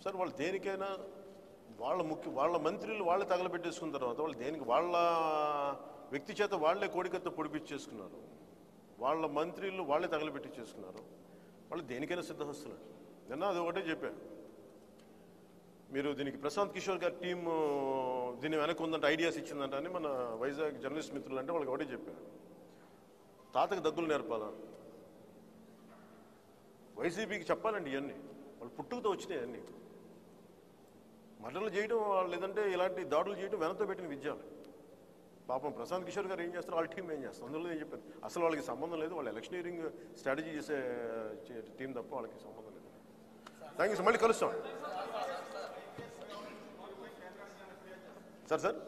sir వాళ్ళు దేనికైనా వాళ్ళ ముఖ్య వాళ్ళ మంత్రులు వాళ్ళే తగలబెట్టేసుకున్న తర్వాత వాళ్ళు దేనికి వాళ్ళ వ్యక్తి చేత వాళ్ళే కోడికత్త పొడిపించేసుకున్నారు వాళ్ళ మంత్రులు వాళ్ళే తగలబెట్టించేసుకున్నారు వాళ్ళు దేనికైనా సిద్ధహస్తులు నిన్న అది ఒకటే చెప్పాను మీరు దీనికి ప్రశాంత్ కిషోర్ గారి టీం దీని వెనక ఉందంటే ఐడియాస్ ఇచ్చిందంట అని మన వైజాగ్ జర్నలిస్ట్ మిత్రులు అంటే వాళ్ళకి ఒకటే చెప్పాను తాతకి దగ్గులు నేర్పాలా వైసీపీకి చెప్పాలండి ఇవన్నీ వాళ్ళు పుట్టుకతో వచ్చినాయి అన్నీ మర్డర్లు చేయడం వాళ్ళు లేదంటే ఇలాంటి దాడులు చేయడం వెనతో పెట్టిన విద్యాలు పాపం ప్రశాంత్ కిషోర్ గారు ఏం చేస్తారు వాళ్ళ టీం ఏం చేస్తారు అందులో ఏం చెప్పారు అసలు వాళ్ళకి సంబంధం లేదు వాళ్ళు ఎలక్షనీరింగ్ స్ట్రాటజీ చేసే టీం తప్ప వాళ్ళకి సంబంధం లేదు థ్యాంక్ యూ సార్ మళ్ళీ కలుస్తాం సార్ సార్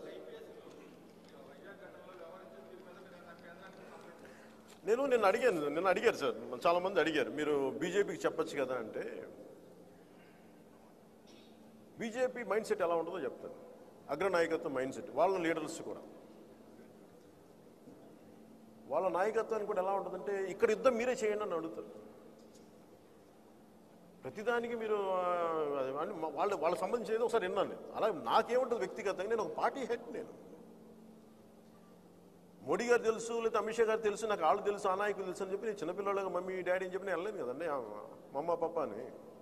నేను నిన్న అడిగాను నిన్న అడిగారు సార్ చాలా మంది అడిగారు మీరు బీజేపీకి చెప్పొచ్చు కదా అంటే బీజేపీ మైండ్ సెట్ ఎలా ఉంటుందో చెప్తాను అగ్రనాయకత్వం మైండ్ సెట్ వాళ్ళ లీడర్స్ కూడా వాళ్ళ నాయకత్వాన్ని కూడా ఎలా ఉంటుందంటే ఇక్కడ యుద్ధం మీరే చేయండి అని అడుగుతారు ప్రతిదానికి మీరు ఆ, అని మా- వాళ్ళ వాళ్ళకి సంబంధించి ఏదో ఒకసారి విన్నాను నేను అలా నాకేముంటుంది వ్యక్తిగతంగా నేను ఒక పార్టీ హెడ్ నేను మోడీ గారు తెలుసు లేదా అమిత్ షా గారు తెలుసు నాకు వాళ్ళు తెలుసు ఆ నాయకులు తెలుసు అని చెప్పి నేను చిన్నపిల్లలుగా మమ్మీ డాడీ అని చెప్పి నేను వెళ్ళలేదు కదండి ఆ, మమ్మ పప్ప అని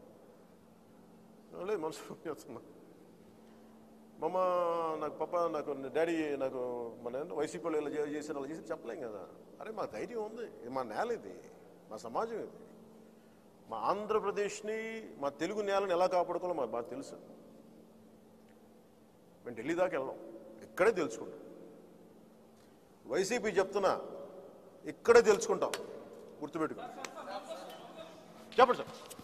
లేదు మనసు చేస్తున్నా మమ్మ నాకు పప్ప నాకు డాడీ నాకు మన వైసీపీ వాళ్ళు ఇలా చే- చేశారు అలా చేసి చెప్పలేం కదా అరే మా ధైర్యం ఉంది ఇది మా నేల ఇది మా సమాజం ఇది మా ఆంధ్రప్రదేశ్ని మా తెలుగు నేలని ఎలా కాపాడుకోవాలో మాకు బాగా తెలుసు మేము ఢిల్లీ దాకా వెళ్ళాం ఇక్కడే తెలుసుకుంటాం వైసీపీ చెప్తున్నా ఇక్కడే తెలుసుకుంటాం గుర్తుపెట్టుకో చెప్పండి సార్